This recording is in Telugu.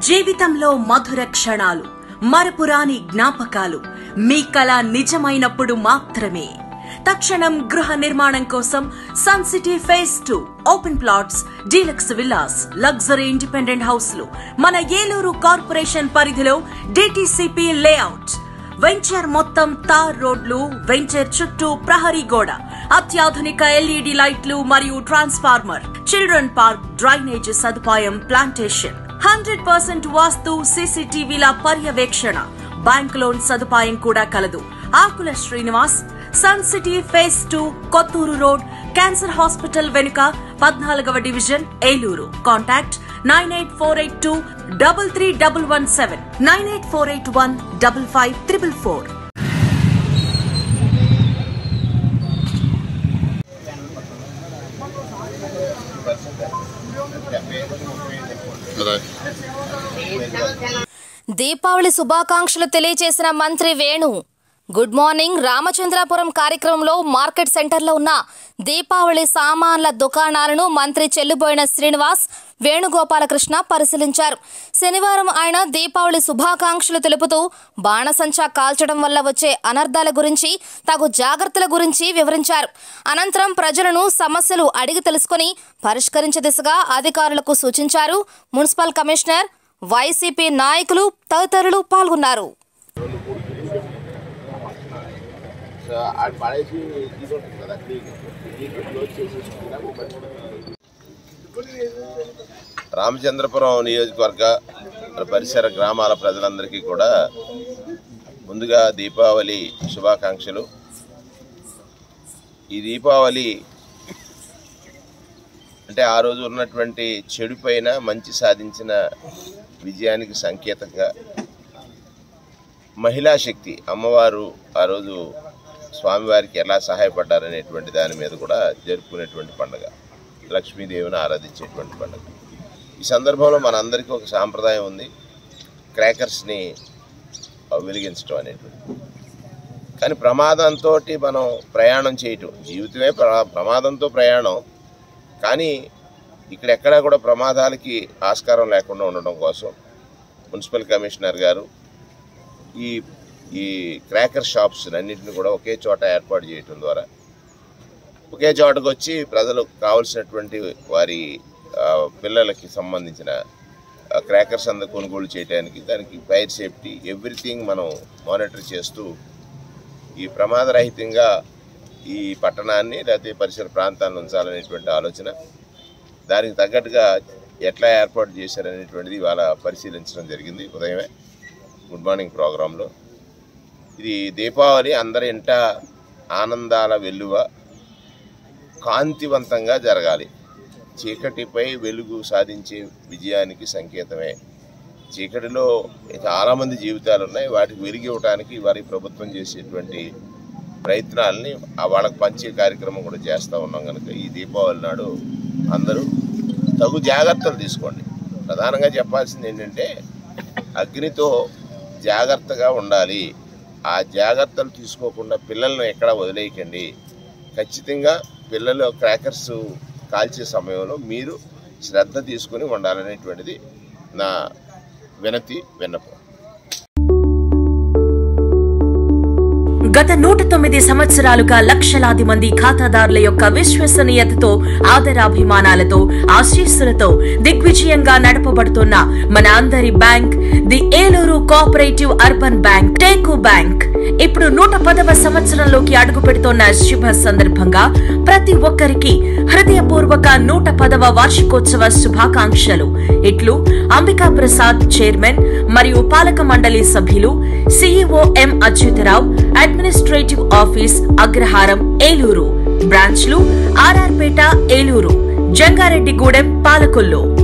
జీవితంలో మధుర క్షణాలు మరపురాని జ్ఞాపకాలు మీ కళ నిజమైనప్పుడు మాత్రమే తక్షణం గృహ నిర్మాణం కోసం Sun City phase two open plots deluxe villas luxury independent హౌస్లు మన ఏలూరు కార్పొరేషన్ పరిధిలో డిటిసిపి లేఅవుట్ వెంచర్ మొత్తం తార్ రోడ్లు వెంచర్ చుట్టూ ప్రహరీ గోడ అత్యాధునిక ఎల్ఈడి లైట్లు మరియు ట్రాన్స్ఫార్మర్ చిల్డ్రన్ పార్క్ డ్రైనేజ్ సదుపాయం ప్లాంటేషన్ హండ్రెడ్ పర్సెంట్ వాస్తు సీసీటీవీల పర్యవేక్షణ బ్యాంక్ లోన్ సదుపాయం కూడా కలదు Akula Srinivas Sun City phase two Kothuru road cancer hospital వెనుక పద్నాలుగవ division Eluru contact nine eight four eight two double three double one seven nine eight four eight one double five triple four Deepavali శుభాకాంక్షలు తెలియజేసిన మంత్రి వేణు గుడ్ మార్నింగ్ రామచంద్రాపురం కార్యక్రమంలో మార్కెట్ సెంటర్లో ఉన్న దీపావళి సామాన్ల దుకాణాలను మంత్రి చెల్లుబోయిన శ్రీనివాస్ వేణుగోపాలకృష్ణ పరిశీలించారు శనివారం ఆయన దీపావళి శుభాకాంక్షలు తెలుపుతూ బాణసంచా కాల్చడం వల్ల వచ్చే అనర్థాల గురించి తగు జాగ్రత్తల గురించి వివరించారు అనంతరం ప్రజలను సమస్యలు అడిగి తెలుసుకుని పరిష్కరించే దిశగా అధికారులకు సూచించారు మున్సిపల్ కమిషనర్ వైసీపీ నాయకులు తదితరులు పాల్గొన్నారు సో ఆడు పడేసి తీసుకుంటుంది కదా క్లీన్ క్లోజ్ చేసేసుకున్నా రామచంద్రపురం నియోజకవర్గ పరిసర గ్రామాల ప్రజలందరికీ కూడా ముందుగా దీపావళి శుభాకాంక్షలు ఈ దీపావళి అంటే ఆ రోజు ఉన్నటువంటి చెడు పైన మంచి సాధించిన విజయానికి సంకేతంగా మహిళా శక్తి అమ్మవారు ఆ రోజు స్వామివారికి ఎలా సహాయపడ్డారనేటువంటి దాని మీద కూడా జరుపుకునేటువంటి పండుగ లక్ష్మీదేవిని ఆరాధించేటువంటి పండుగ ఈ సందర్భంలో మనందరికీ ఒక సాంప్రదాయం ఉంది క్రాకర్స్ని వెలిగించడం అనేటువంటి కానీ ప్రమాదంతో మనం ప్రయాణం చేయటం జీవితమే ప్ర- ప్రమాదంతో ప్రయాణం కానీ ఇక్కడ ఎక్కడా కూడా ప్రమాదాలకి ఆస్కారం లేకుండా ఉండడం కోసం మున్సిపల్ కమిషనర్ గారు ఈ ఈ క్రాకర్ షాప్స్ అన్నింటిని కూడా ఒకే చోట ఏర్పాటు చేయటం ద్వారా ఒకే చోటకు వచ్చి ప్రజలకు కావలసినటువంటి వారి ఆ, పిల్లలకి సంబంధించిన క్రాకర్స్ అంద కొనుగోలు చేయడానికి దానికి ఫైర్ సేఫ్టీ ఎవ్రీథింగ్ మనం మానిటర్ చేస్తూ ఈ ప్రమాదరహితంగా ఈ పట్టణాన్ని లేకపోతే పరిసర ప్రాంతాలను ఉంచాలనేటువంటి ఆలోచన దానికి తగ్గట్టుగా ఎట్లా ఏర్పాటు చేశారనేటువంటిది ఇవాళ పరిశీలించడం జరిగింది ఉదయమే గుడ్ మార్నింగ్ ప్రోగ్రాంలో ఇది దీపావళి అందరి ఇంట ఆనందాల వెల్లువ కాంతివంతంగా జరగాలి చీకటిపై వెలుగు సాధించే విజయానికి సంకేతమే చీకటిలో చాలామంది జీవితాలు ఉన్నాయి వాటికి వెలిగి ఇవ్వడానికి వారి ప్రభుత్వం చేసేటువంటి ప్రయత్నాలని ఆ వాళ్ళకి పంచే కార్యక్రమం కూడా చేస్తూ ఉన్నాం కనుక ఈ దీపావళి నాడు అందరూ తగు జాగ్రత్తలు తీసుకోండి ప్రధానంగా చెప్పాల్సింది ఏంటంటే అగ్నితో జాగ్రత్తగా ఉండాలి ఆ జాగ్రత్తలు తీసుకోకుండా పిల్లలను ఎక్కడ వదిలేయకండి ఖచ్చితంగా పిల్లలు క్రాకర్స్ కాల్చే సమయంలో మీరు శ్రద్ధ తీసుకుని ఉండాలనేటువంటిది నా వినతి విన్నపం గత నూట తొమ్మిది సంవత్సరాలుగా లక్షలాది మంది ఖాతాదారుల యొక్క విశ్వసనీయతతో ఆదరాభిమానాలతో ఆశీస్సులతో దిగ్విజయంగా నడపబడుతున్న మన అందరి bank the Eluru cooperative urban bank టేకు బ్యాంక్ ఇప్పుడు నూట పదవ సంవత్సరంలోకి అడుగు పెడుతున్న శుభ సందర్భంగా ప్రతి ఒక్కరికి హృదయపూర్వక నూట పదవ వార్షికోత్సవ శుభాకాంక్షలు ఇట్లు అంబికా ప్రసాద్ చైర్మన్ మరియు పాలక మండలి సభ్యులు C E O M Achyutharao administrative office Agraharam Eluru బ్రాంచ్లు ఆర్ఆర్పేట ఏలూరు జంగారెడ్డిగూడెం పాలకొల్లు